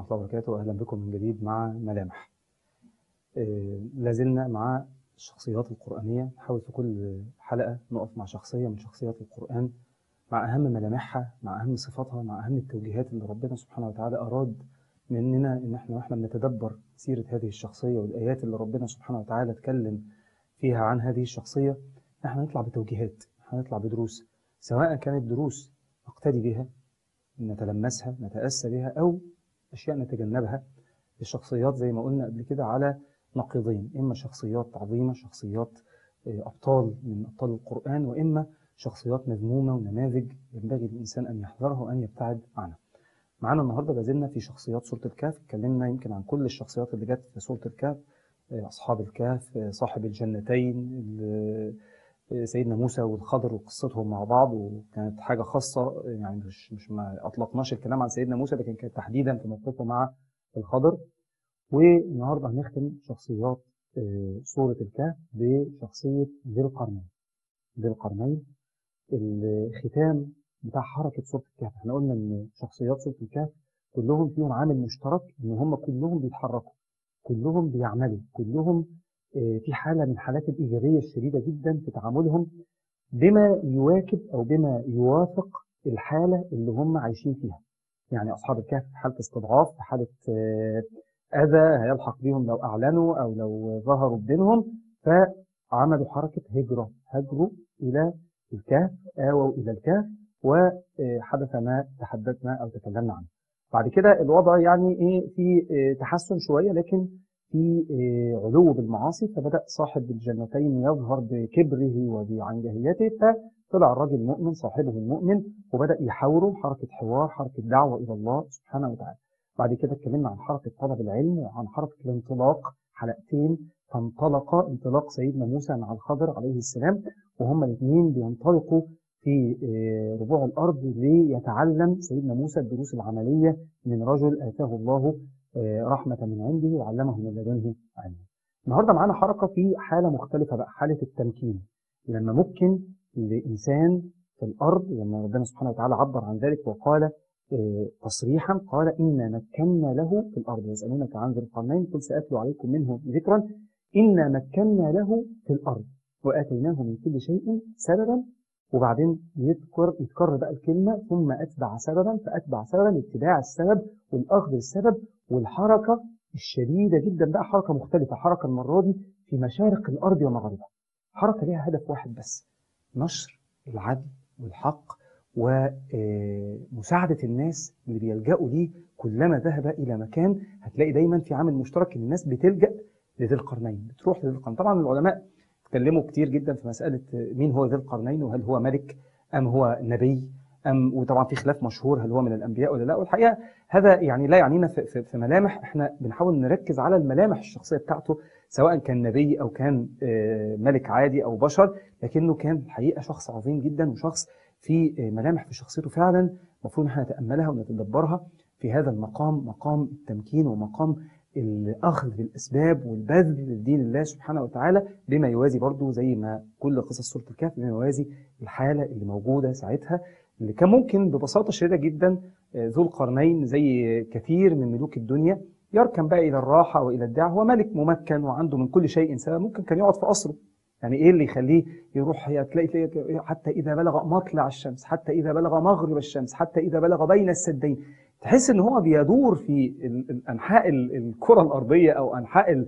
الله وبركاته أهلا بكم من جديد مع ملامح آه، لازلنا مع الشخصيات القرآنية نحاول في كل حلقة نقف مع شخصية من شخصيات القرآن مع أهم ملامحها مع أهم صفاتها مع أهم التوجيهات اللي ربنا سبحانه وتعالى أراد مننا إن إحنا وإحنا بنتدبر سيرة هذه الشخصية والآيات اللي ربنا سبحانه وتعالى اتكلم فيها عن هذه الشخصية إحنا نطلع بتوجيهات إحنا نطلع بدروس سواء كانت دروس نقتدي بها نتلمسها نتأسى بها أو أشياء نتجنبها الشخصيات زي ما قلنا قبل كده على نقيضين إما شخصيات عظيمة شخصيات أبطال من أبطال القرآن وإما شخصيات مذمومة ونماذج ينبغي للإنسان أن يحذرها وأن يبتعد عنها معانا النهاردة لازلنا في شخصيات سورة الكهف اتكلمنا يمكن عن كل الشخصيات اللي جت في سورة الكهف أصحاب الكهف صاحب الجنتين سيدنا موسى والخضر وقصتهم مع بعض وكانت حاجة خاصة يعني مش مش ما أطلقناش الكلام عن سيدنا موسى لكن كانت تحديدا في موقفه مع الخضر والنهارده هنختم شخصيات سورة الكهف بشخصية ذي القرنين ذي القرنين الختام بتاع حركة سورة الكهف احنا قلنا ان شخصيات سورة الكهف كلهم فيهم عامل مشترك ان هم كلهم بيتحركوا كلهم بيعملوا كلهم في حالة من حالات الإيجابية الشديدة جدا في تعاملهم بما يواكب أو بما يوافق الحالة اللي هم عايشين فيها يعني أصحاب الكهف في حالة استضعاف في حالة أذى هيلحق بهم لو أعلنوا أو لو ظهروا بدينهم فعملوا حركة هجرة هجروا إلى الكهف آووا إلى الكهف وحدث ما تحدثنا أو تكلمنا عنه بعد كده الوضع يعني إيه في تحسن شوية لكن في علو بالمعاصي فبدأ صاحب الجنتين يظهر بكبره وبعنجهيته فطلع الرجل المؤمن صاحبه المؤمن وبدأ يحاوره حركة حوار حركة دعوة إلى الله سبحانه وتعالى بعد كده اتكلمنا عن حركة طلب العلم وعن حركة الانطلاق حلقتين فانطلق انطلاق سيدنا موسى مع الخضر عليه السلام وهما الاثنين بينطلقوا في ربوع الأرض ليتعلم سيدنا موسى الدروس العملية من رجل آتاه الله رحمة من عنده وعلمه من لدنه علما. النهارده معانا حركة في حالة مختلفة بقى حالة التمكين لما ممكن لإنسان في الأرض لما ربنا سبحانه وتعالى عبر عن ذلك وقال تصريحا قال إنا مكنا له في الأرض يسألونك عن ذي القرنين قل سأتلو عليكم منه ذكرا إنا مكنا له في الأرض وآتيناه من كل شيء سببا وبعدين يذكر يتكرر بقى الكلمة ثم أتبع سببا فأتبع سببا اتباع السبب والأخذ السبب والحركة الشديدة جدا بقى حركة مختلفة حركة المرة دي في مشارق الأرض ومغاربها حركة ليها هدف واحد بس نشر العدل والحق ومساعدة الناس اللي بيلجأوا ليه كلما ذهب إلى مكان هتلاقي دايما في عامل مشترك الناس بتلجأ لذي القرنين بتروح لذي القرنين طبعا العلماء اتكلموا كتير جدا في مسألة مين هو ذي القرنين وهل هو ملك أم هو نبي أم وطبعا في خلاف مشهور هل هو من الأنبياء ولا لا والحقيقة هذا يعني لا يعنينا في, في, في ملامح احنا بنحاول نركز على الملامح الشخصية بتاعته سواء كان نبي أو كان ملك عادي أو بشر لكنه كان الحقيقة شخص عظيم جدا وشخص في ملامح في شخصيته فعلا المفروض احنا نتأملها ونتدبرها في هذا المقام مقام التمكين ومقام الأخذ بالأسباب والبذل لدين الله سبحانه وتعالى بما يوازي برضه زي ما كل قصص سورة الكهف بما يوازي الحالة اللي موجودة ساعتها اللي كان ممكن ببساطة شديدة جدا ذو القرنين زي كثير من ملوك الدنيا يركن بقى إلى الراحة وإلى الدعوة هو ملك ممكن وعنده من كل شيء سبب ممكن كان يقعد في قصره يعني إيه اللي يخليه يروح تلاقي, تلاقي حتى إذا بلغ مطلع الشمس حتى إذا بلغ مغرب الشمس حتى إذا بلغ بين السدين تحس ان هو بيدور في انحاء الكره الارضيه او انحاء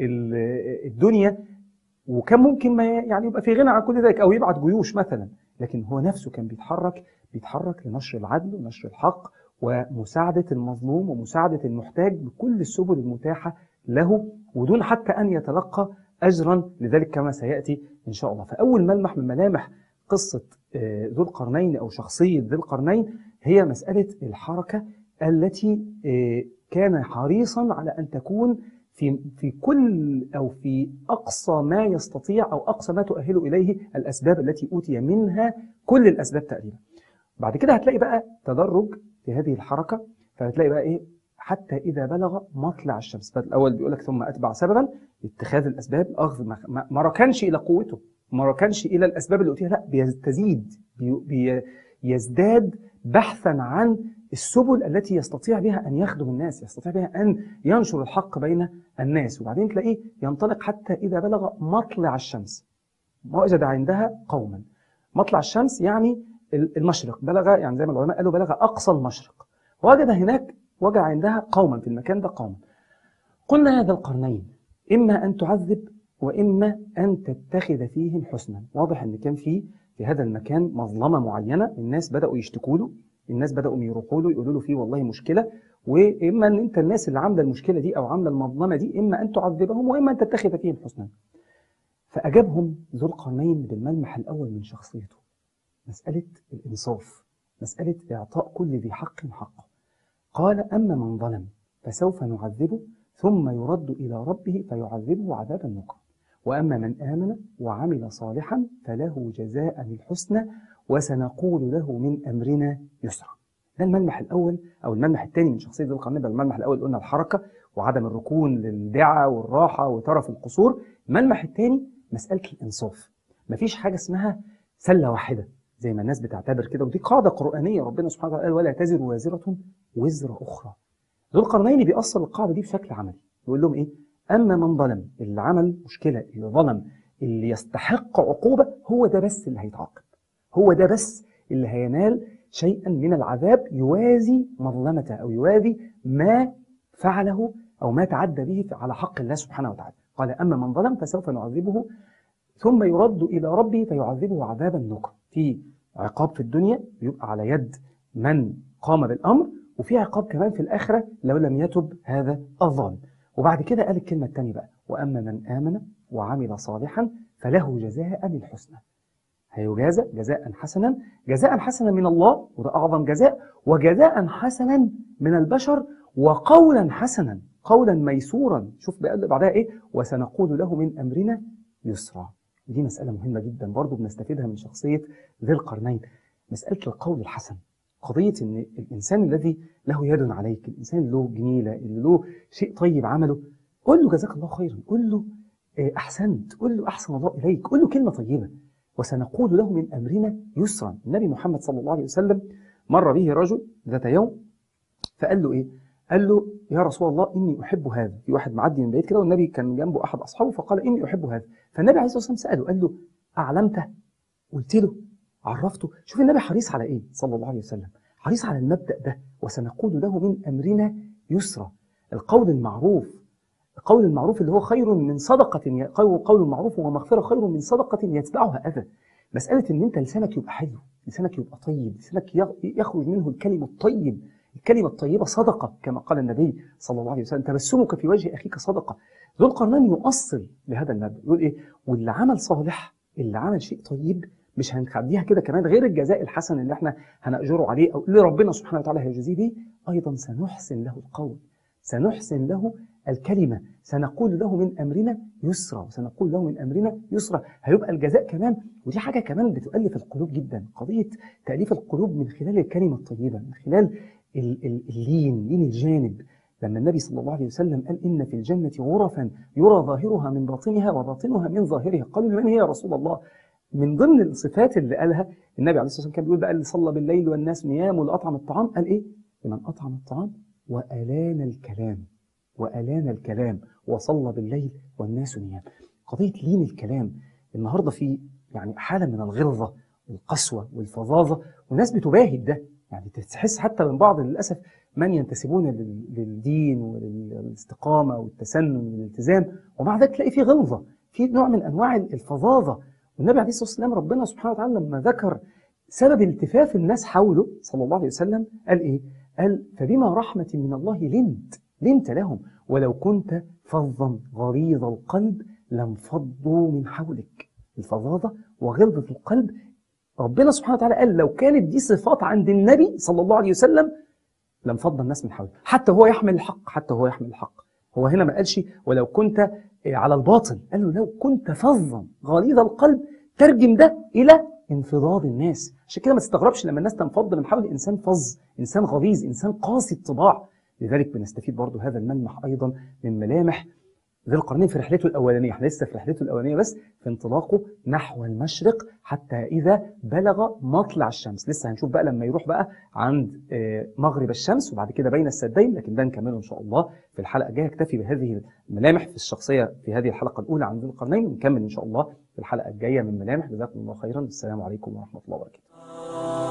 الدنيا وكان ممكن ما يعني يبقى في غنى عن كل ذلك او يبعت جيوش مثلا لكن هو نفسه كان بيتحرك بيتحرك لنشر العدل ونشر الحق ومساعده المظلوم ومساعده المحتاج بكل السبل المتاحه له ودون حتى ان يتلقى اجرا لذلك كما سياتي ان شاء الله فاول ملمح من ملامح قصه ذو القرنين او شخصيه ذي القرنين هي مساله الحركه التي كان حريصا على أن تكون في في كل أو في أقصى ما يستطيع أو أقصى ما تؤهل إليه الأسباب التي أوتي منها كل الأسباب تقريبا بعد كده هتلاقي بقى تدرج في هذه الحركة فهتلاقي بقى إيه حتى إذا بلغ مطلع الشمس الأول بيقول لك ثم أتبع سببا اتخاذ الأسباب أخذ ما, ما ركنش إلى قوته ما ركنش إلى الأسباب اللي أوتيها لا بيستزيد بي بي يزداد بحثا عن السبل التي يستطيع بها أن يخدم الناس يستطيع بها أن ينشر الحق بين الناس وبعدين تلاقيه ينطلق حتى إذا بلغ مطلع الشمس وجد عندها قوما مطلع الشمس يعني المشرق بلغ يعني زي ما العلماء قالوا بلغ أقصى المشرق وجد هناك وجد عندها قوما في المكان ده قوما قلنا هذا القرنين إما أن تعذب وإما أن تتخذ فيهم حسنا واضح أن كان في في هذا المكان مظلمة معينة الناس بدأوا يشتكوا له الناس بدأوا يروحوا له يقولوا له فيه والله مشكلة وإما أن أنت الناس اللي عاملة المشكلة دي أو عاملة المظلمة دي إما أن تعذبهم وإما أن تتخذ فيهم حسنا فأجابهم ذو القرنين بالملمح الأول من شخصيته مسألة الإنصاف مسألة إعطاء كل ذي حق حقه قال أما من ظلم فسوف نعذبه ثم يرد إلى ربه فيعذبه عذابا نقرا وأما من آمن وعمل صالحا فله جزاء الحسنى وسنقول له من أمرنا يسرا ده الملمح الأول أو الملمح الثاني من شخصية ذو القرنين الملمح الأول قلنا الحركة وعدم الركون للدعة والراحة وطرف القصور الملمح الثاني مسألة الإنصاف مفيش حاجة اسمها سلة واحدة زي ما الناس بتعتبر كده ودي قاعدة قرآنية ربنا سبحانه وتعالى قال ولا تزر وازرة وزر أخرى ذو القرنين بيأصل القاعدة دي بشكل عملي يقول لهم إيه أما من ظلم اللي عمل مشكلة اللي ظلم اللي يستحق عقوبة هو ده بس اللي هيتعاقب هو ده بس اللي هينال شيئا من العذاب يوازي مظلمته أو يوازي ما فعله أو ما تعدى به على حق الله سبحانه وتعالى قال أما من ظلم فسوف نعذبه ثم يرد إلى ربه فيعذبه عذابا نكرا في عقاب في الدنيا يبقى على يد من قام بالأمر وفي عقاب كمان في الآخرة لو لم يتب هذا الظالم وبعد كده قال الكلمة الثانية بقى وأما من آمن وعمل صالحا فله جزاء الحسنى هيجازى جزاء حسنا جزاء حسنا من الله وده أعظم جزاء وجزاء حسنا من البشر وقولا حسنا قولا ميسورا شوف بقى بعدها ايه وسنقول له من امرنا يسرا دي مسألة مهمة جدا برضو بنستفيدها من شخصية ذي القرنين مسألة القول الحسن قضية ان الانسان الذي له يد عليك الانسان اللي له جميلة اللي له شيء طيب عمله قول له جزاك الله خيرا قول له احسنت قول له احسن الله اليك قول له كلمة طيبة وسنقول له من امرنا يسرا النبي محمد صلى الله عليه وسلم مر به رجل ذات يوم فقال له ايه قال له يا رسول الله إني أحب هذا في واحد معدي من بعيد كده والنبي كان جنبه أحد أصحابه فقال إني أحب هذا فالنبي عليه الصلاة والسلام سأله قال له أعلمته قلت له عرفته شوف النبي حريص على إيه صلى الله عليه وسلم حريص على المبدأ ده وسنقول له من أمرنا يسرا القول المعروف القول المعروف اللي هو خير من صدقة قول المعروف ومغفرة خير من صدقة يتبعها أذى مسألة إن أنت لسانك يبقى حلو لسانك يبقى طيب لسانك يخرج منه الكلم الطيب الكلمة الطيبة صدقة كما قال النبي صلى الله عليه وسلم تبسمك في وجه أخيك صدقة ذو القرنين يؤصل لهذا المبدأ يقول إيه واللي عمل صالح اللي عمل شيء طيب مش هنخليها كده كمان غير الجزاء الحسن اللي احنا هنأجره عليه أو اللي ربنا سبحانه وتعالى هيجزيه به أيضا سنحسن له القول سنحسن له الكلمة سنقول له من أمرنا يسرا وسنقول له من أمرنا يسرا هيبقى الجزاء كمان ودي حاجة كمان بتؤلف القلوب جدا قضية تأليف القلوب من خلال الكلمة الطيبة من خلال اللين لين الجانب لما النبي صلى الله عليه وسلم قال إن في الجنة غرفا يرى ظاهرها من باطنها وباطنها من ظاهرها قالوا لمن هي يا رسول الله من ضمن الصفات اللي قالها النبي عليه الصلاة والسلام كان بيقول بقى اللي صلى بالليل والناس نيام واللي أطعم الطعام قال إيه لمن أطعم الطعام وألان الكلام وألان الكلام وصلى بالليل والناس نيام قضية لين الكلام النهاردة في يعني حالة من الغلظة والقسوة والفظاظة والناس بتباهي ده يعني تحس حتى من بعض للأسف من ينتسبون للدين وللاستقامة والتسنن والالتزام ومع ذلك تلاقي في غلظة في نوع من أنواع الفظاظة والنبي عليه الصلاة والسلام ربنا سبحانه وتعالى لما ذكر سبب التفاف الناس حوله صلى الله عليه وسلم قال إيه؟ قال فبما رحمة من الله لنت لنت لهم ولو كنت فظا غليظ القلب لانفضوا من حولك الفظاظة وغلظة القلب ربنا سبحانه وتعالى قال لو كانت دي صفات عند النبي صلى الله عليه وسلم لانفض الناس من حوله حتى هو يحمل الحق حتى هو يحمل الحق هو هنا ما قالش ولو كنت على الباطل قال له لو كنت فظا غليظ القلب ترجم ده إلى انفضاض الناس عشان كده ما تستغربش لما الناس تنفض من حول إنسان فظ إنسان غليظ إنسان قاسي الطباع لذلك بنستفيد برضو هذا الملمح أيضا من ملامح ذي القرنين في رحلته الأولانية احنا لسه في رحلته الأولانية بس في انطلاقه نحو المشرق حتى إذا بلغ مطلع الشمس لسه هنشوف بقى لما يروح بقى عند آه، مغرب الشمس وبعد كده بين السدين لكن ده نكمله إن شاء الله في الحلقة الجاية اكتفي بهذه الملامح في الشخصية في هذه الحلقة الأولى عن ذي القرنين ونكمل إن شاء الله في الحلقة الجاية من ملامح جزاكم الله خيرا والسلام عليكم ورحمة الله وبركاته